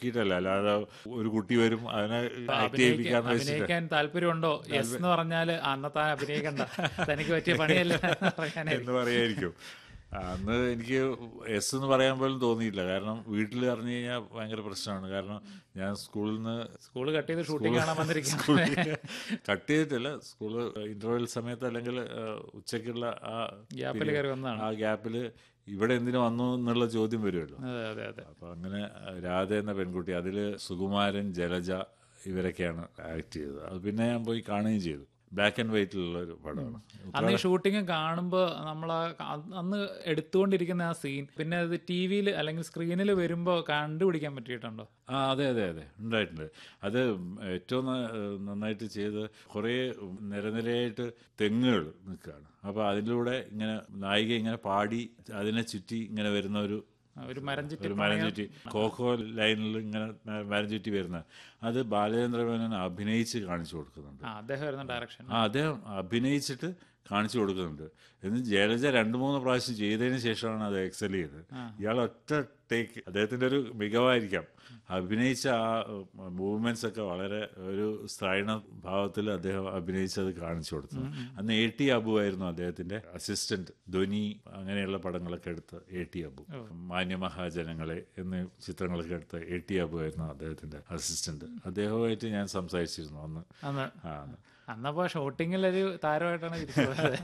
നോക്കിയിട്ടല്ല അല്ലാതെ ഒരു കുട്ടി വരും അതിനെ ആക്ട് ചെയ്യിപ്പിക്കാന്ന് വെച്ചിട്ട് അഭിനയിക്കാൻ താല്പര്യമുണ്ടോ യെസ് എന്ന് പറഞ്ഞാല് അന്നത്തെ അഭിനയിക്കണ്ട തനിക്ക് പറ്റിയ പണിയല്ല എന്ന് പറയാനായിരിക്കും എന്ന് പറയായിരിക്കും അന്ന് എനിക്ക് എസ് എന്ന് പറയാൻ പോലും തോന്നിയില്ല കാരണം വീട്ടിൽ അറിഞ്ഞു കഴിഞ്ഞാൽ ഭയങ്കര പ്രശ്നമാണ് കാരണം ഞാൻ സ്കൂളിൽ നിന്ന് സ്കൂള് കട്ട് ചെയ്ത് ഷൂട്ടിംഗ് കാണാൻ വന്നിരിക്കും കട്ട് ചെയ്തിട്ടില്ല സ്കൂള് ഇന്റർവെൽ സമയത്ത് അല്ലെങ്കിൽ ആ, ഉച്ചയ്ക്കുള്ള ആ ഗ്യാപ്പിൽ കയറി വന്നതാണ് ആ ഗ്യാപ്പിൽ ഇവിടെ എന്തിനു വന്നു എന്നുള്ള ചോദ്യം വരുമല്ലോ അതെ അതെ അതെ അപ്പൊ അങ്ങനെ രാധ എന്ന പെൺകുട്ടി അതില് സുകുമാരൻ ജലജ ഇവരൊക്കെയാണ് ആക്ട് ചെയ്തത് അത് പിന്നെ ഞാൻ പോയി കാണുകയും ചെയ്തു ബ്ലാക്ക് ആൻഡ് വൈറ്റിലുള്ള ഒരു പടമാണ് അന്ന് ഈ ഷൂട്ടിംഗ് കാണുമ്പോൾ നമ്മൾ അന്ന് എടുത്തുകൊണ്ടിരിക്കുന്ന ആ സീൻ പിന്നെ അത് ടി വിയിൽ അല്ലെങ്കിൽ സ്ക്രീനിൽ വരുമ്പോൾ കണ്ടുപിടിക്കാൻ പറ്റിയിട്ടുണ്ടോ ആ അതെ അതെ അതെ ഉണ്ടായിട്ടുണ്ട് അത് ഏറ്റവും ന- നന്നായിട്ട് ചെയ്ത് കുറേ നിരനിരയായിട്ട് തെങ്ങുകൾ നിൽക്കുകയാണ് അപ്പോൾ അതിലൂടെ ഇങ്ങനെ നായിക ഇങ്ങനെ പാടി അതിനെ ചുറ്റി ഇങ്ങനെ വരുന്ന ഒരു ഒരു മരം ചുറ്റി ഒരു മരം ചുറ്റി കോക്കോ ലൈനിൽ ഇങ്ങനെ മരം ചുറ്റി വരുന്ന അത് ബാലചന്ദ്ര മേനോൻ അഭിനയിച്ച് കാണിച്ചു കൊടുക്കുന്നുണ്ട് ആ അദ്ദേഹം വരുന്ന ഡയറക്ഷൻ ആ അദ്ദേഹം അഭിനയിച്ചിട്ട് കാണിച്ചു കൊടുക്കുന്നുണ്ട് എന്നിട്ട് ജലജ രണ്ട് മൂന്ന് പ്രാവശ്യം ചെയ്തതിന് ശേഷമാണ് അത് എക്സൽ ചെയ്തത് ഇയാൾ ഒറ്റ ടേക്ക് അദ്ദേഹത്തിന്റെ ഒരു മികവായിരിക്കാം അഭിനയിച്ച ആ മൂവ്മെന്റ്സ് ഒക്കെ വളരെ ഒരു സ്ത്രൈണ ഭാവത്തിൽ അദ്ദേഹം അഭിനയിച്ചത് കാണിച്ചു കൊടുത്തു അന്ന് എ ടി അബു ആയിരുന്നു അദ്ദേഹത്തിന്റെ അസിസ്റ്റന്റ് ധ്വനി അങ്ങനെയുള്ള പടങ്ങളൊക്കെ എടുത്ത് എ ടി അബു മാന്യമഹാജനങ്ങളെ എന്നീ ചിത്രങ്ങളൊക്കെ എടുത്ത് എ ടി അബു ആയിരുന്നു അദ്ദേഹത്തിന്റെ അസിസ്റ്റന്റ് അദ്ദേഹവുമായിട്ട് ഞാൻ സംസാരിച്ചിരുന്നു അന്ന് അന്ന് ആ അന്നപ്പോ ഷൂട്ടിങ്ങിൽ ഒരു താരമായിട്ടാണ് ഇരിക്കുന്നത്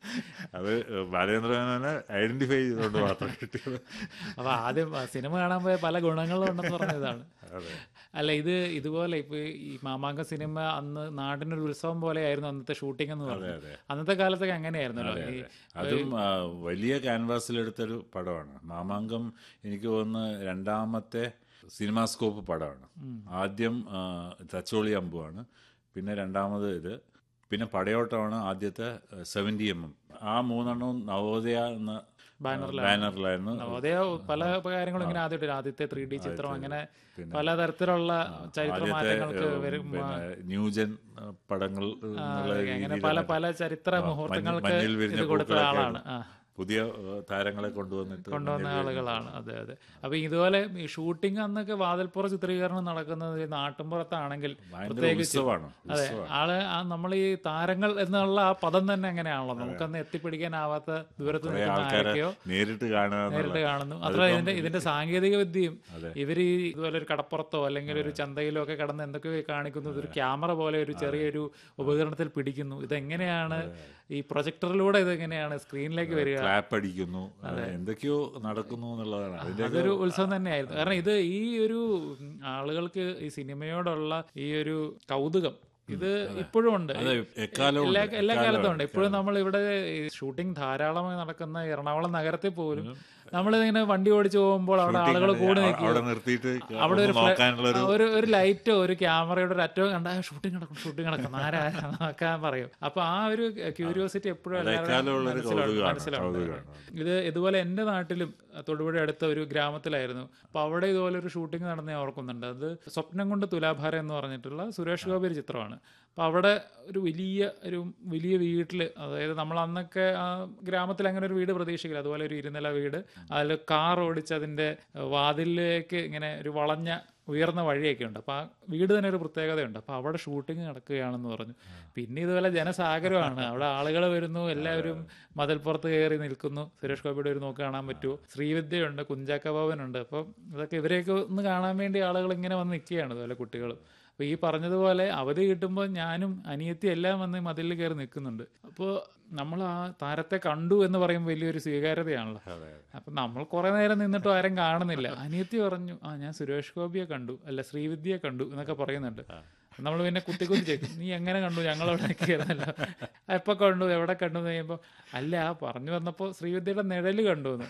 അത് ബാലേന്ദ്ര മേനോനെ ഐഡന്റിഫൈ ചെയ്തുകൊണ്ട് മാത്രം കിട്ടിയത് അപ്പൊ ആദ്യം സിനിമ കാണാൻ പോയ പല ഗുണങ്ങളും ഉണ്ടെന്ന് പറഞ്ഞതാണ് അതെ അല്ല ഇത് ഇതുപോലെ ഇപ്പൊ ഈ മാമാങ്ക സിനിമ അന്ന് നാടിനൊരു ഉത്സവം പോലെയായിരുന്നു അന്നത്തെ ഷൂട്ടിംഗ് എന്ന് പറഞ്ഞത് അതെ. അന്നത്തെ കാലത്തൊക്കെ അങ്ങനെയായിരുന്നല്ലോ ഈ അതും ആ, വലിയ ക്യാൻവാസിലെടുത്തൊരു പടമാണ് മാമാങ്കം എനിക്ക് തോന്നുന്നു രണ്ടാമത്തെ സിനിമാസ്കോപ്പ് പടമാണ് ആദ്യം ആ, തച്ചോളി അമ്പുമാണ് പിന്നെ രണ്ടാമത് ഇത് പിന്നെ പടയോട്ടമാണ് ആദ്യത്തെ സെവൻറ്റി എം എം ആ മൂന്നെണ്ണവും നവോദയ എന്ന ബാനറിലായിരുന്നു നവോദയ പല കാര്യങ്ങളും ഇങ്ങനെ ആദ്യമായിട്ട് ആദ്യത്തെ ത്രീ ഡി ചിത്രം അങ്ങനെ പലതരത്തിലുള്ള ചരിത്ര മാറ്റങ്ങൾക്ക് വരും പിന്നെ ന്യൂജൻ ആ, പടങ്ങൾ എന്നുള്ള അങ്ങനെ രീതിയിൽ പല പല ചരിത്ര മുഹൂർത്തങ്ങൾക്ക് മഞ്ഞിൽ വിരിഞ്ഞ ഇത് കൊടുത്ത പൂക്കളൊക്കെ ആളാണ് ആ പുതിയ ആ, താരങ്ങളെ കൊണ്ടുവന്നിട്ട് കൊണ്ടുവന്ന ആളുകളാണ് അതെ അതെ അപ്പൊ ഇതുപോലെ ഈ ഷൂട്ടിംഗ് അന്നൊക്കെ വാതിൽപ്പുറ ചിത്രീകരണം നടക്കുന്നത് ഈ നാട്ടിൻപുറത്താണെങ്കിൽ ഭയങ്കര ഉത്സവമാണ് അതെ ആള് ആ നമ്മൾ ഈ താരങ്ങൾ എന്നുള്ള ആ പദം തന്നെ അങ്ങനെയാണല്ലോ നമുക്കന്ന് എത്തിപ്പിടിക്കാനാവാത്ത ദൂരത്ത് നിൽക്കുന്ന ആൾക്കാരെ ആരൊക്കെയോ നേരിട്ട് കാണുക എന്നുള്ള നേരിട്ട് കാണുന്നു അത്ര ഇതിന്റെ ഇതിന്റെ സാങ്കേതിക വിദ്യയും ഇവര് ഈ ഇതുപോലെ ഒരു കടപ്പുറത്തോ അല്ലെങ്കിൽ ഒരു ചന്തയിലോ ഒക്കെ കടന്ന് എന്തൊക്കെയോ കാണിക്കുന്നത് ഒരു ക്യാമറ പോലെ ഒരു ചെറിയൊരു ഉപകരണത്തിൽ പിടിക്കുന്നു ഇതെങ്ങനെയാണ് ഈ പ്രൊജക്ടറിലൂടെ ഇതെങ്ങനെയാണ് സ്ക്രീനിലേക്ക് വരിക ക്ലാപ്പ് അടിക്കുന്നു എന്തൊക്കെയോ നടക്കുന്നു എന്നുള്ളതാണ് അതിന്റെ അതൊരു ഉത്സവം തന്നെയായിരുന്നു കാരണം ഇത് ഈ ഒരു ഉം, ആളുകൾക്ക് ഈ സിനിമയോടുള്ള ഈ ഒരു കൗതുകം ഇത് ഇപ്പോഴും ഉണ്ട് അതെ എക്കാലവും എല്ലാ ഉണ്ട്. എല്ലാ എക്കാലവും കാലത്തും ഉണ്ട്. ഉണ്ട് ഇപ്പോഴും നമ്മൾ ഇവിടെ ഷൂട്ടിംഗ് ധാരാളമായി നടക്കുന്ന എറണാകുളം നഗരത്തിൽ പോലും നമ്മളിങ്ങനെ വണ്ടി ഓടിച്ചു പോകുമ്പോൾ അവിടെ ആളുകൾ കൂടി അവിടെ- നിൽക്കും അവിടെ നിർത്തിയിട്ട് അവിടെ ഒരു ഒന്ന് നോക്കാനുള്ള ഒരു ഒരു ഒരു ലൈറ്റോ ഒരു ക്യാമറയുടെ ഒരു അറ്റോ കണ്ട ഷൂട്ടിംഗ് നടക്കും ഷൂട്ടിംഗ് നടക്കും ആരാ നോക്കാൻ പറയും അപ്പൊ ആ ഒരു ക്യൂരിയോസിറ്റി എപ്പോഴും എല്ലാവരുടെയും എക്കാലമുള്ള ഒരു മനസ്സിലുണ്ട് കൗതുകമാണ് മനസ്സിലുണ്ട് കൗതുകമാണ് ഇത് ഇതുപോലെ എൻ്റെ നാട്ടിലും തൊടുപുഴ അടുത്ത ഒരു ഗ്രാമത്തിലായിരുന്നു അപ്പൊ അവിടെ ഇതുപോലെ ഒരു ഷൂട്ടിംഗ് നടന്ന ഞാൻ ഓർക്കുന്നുണ്ട് അത് സ്വപ്നം കൊണ്ട് തുലാഭാരം എന്ന് പറഞ്ഞിട്ടുള്ള സുരേഷ് ഗോപി ഒരു ചിത്രമാണ് അപ്പൊ അവിടെ ഒരു വലിയ ഒരു വലിയ വീട്ടിൽ അതായത് നമ്മൾ അന്നൊക്കെ ആ ഗ്രാമത്തിൽ അങ്ങനെ ഒരു വീട് പ്രതീക്ഷിക്കില്ല അതുപോലെ ഒരു ഇരുനില വീട് അതിൽ കാർ ഓടിച്ച് അതിന്റെ വാതിലിലേക്ക് ഇങ്ങനെ ഒരു വളഞ്ഞ ഉയർന്ന വഴിയൊക്കെ ഉണ്ട് അപ്പോൾ ആ വീട് തന്നെ ഒരു പ്രത്യേകതയുണ്ട് അപ്പോൾ അവിടെ ഷൂട്ടിംഗ് നടക്കുകയാണെന്ന് പറഞ്ഞു പിന്നെ ഇതുപോലെ ജനസാഗരമാണ് അവിടെ ആളുകൾ വരുന്നു എല്ലാവരും മതിൽപ്പുറത്ത് കയറി നിൽക്കുന്നു സുരേഷ് ഗോപിയുടെ ഒരു നോക്ക് കാണാൻ പറ്റുമോ ശ്രീവിദ്യയുണ്ട് കുഞ്ചാക്ക ഭവനുണ്ട് അപ്പം ഇതൊക്കെ ഇവരെയൊക്കെ ഒന്ന് കാണാൻ വേണ്ടി ആളുകൾ ഇങ്ങനെ വന്ന് നിൽക്കുകയാണ് ഇതുപോലെ കുട്ടികൾ അപ്പോൾ ഈ പറഞ്ഞതുപോലെ അവധി കിട്ടുമ്പോൾ ഞാനും അനിയത്തി എല്ലാം വന്ന് മതിലിൽ കയറി നിൽക്കുന്നുണ്ട് അപ്പോൾ നമ്മൾ ആ താരത്തെ കണ്ടു എന്ന് പറയുമ്പോൾ വലിയൊരു സ്വീകാര്യതയാണല്ലോ അപ്പം നമ്മൾ കുറെ നേരം നിന്നിട്ടും ആരും കാണുന്നില്ല അനിയത്തി പറഞ്ഞു ആ ഞാൻ സുരേഷ് ഗോപിയെ കണ്ടു അല്ല ശ്രീവിദ്യയെ കണ്ടു എന്നൊക്കെ പറയുന്നുണ്ട് നമ്മൾ പിന്നെ കുത്തി കുത്തി ചോദിക്കും നീ എങ്ങനെ കണ്ടു ഞങ്ങളവിടെ നിൽക്കുകയായിരുന്നല്ലോ എപ്പോൾ കണ്ടു എവിടെ കണ്ടു എന്ന് കഴിയുമ്പോൾ അല്ല പറഞ്ഞു വന്നപ്പോൾ ശ്രീവിദ്യയുടെ നിഴല് കണ്ടു എന്ന്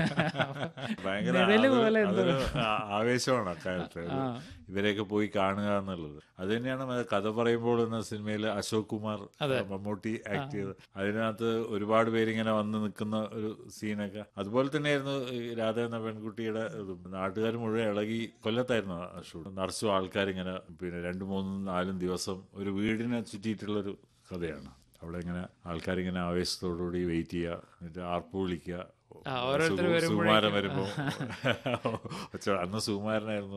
ഭയങ്കര നിഴല് അത് പോലെ എന്തോ അതൊരു ആ- ആവേശമാണ് അക്കാലത്ത് അത് ഇവരെയൊക്കെ പോയി കാണുക എന്നുള്ളത് അത് തന്നെയാണ് മറ്റേ കഥ പറയുമ്പോൾ എന്ന സിനിമയിൽ അശോക് കുമാർ മമ്മൂട്ടി ആക്ട് ചെയ്ത് അതിനകത്ത് ഒരുപാട് പേരിങ്ങനെ വന്ന് നിൽക്കുന്ന ഒരു സീനൊക്കെ അതുപോലെ തന്നെയായിരുന്നു ഈ രാധ എന്ന പെൺകുട്ടിയുടെ ഇതും. നാട്ടുകാർ മുഴുവൻ ഇളകി കൊല്ലത്തായിരുന്നു ആ ഷൂട്ട് നിറച്ചും ആൾക്കാരിങ്ങനെ പിന്നെ രണ്ടു മൂന്നും നാലും ദിവസം ഒരു വീടിനെ ചുറ്റിയിട്ടുള്ളൊരു കഥയാണ് അവിടെ ഇങ്ങനെ ആൾക്കാരിങ്ങനെ ആവേശത്തോടുകൂടി വെയിറ്റ് ചെയ്യുക എന്നിട്ട് ആർപ്പ് വിളിക്കുക ഓരോരുത്തർ സുകുമാരൻ വരുമ്പോ അന്ന് സുകുമാരനായിരുന്നു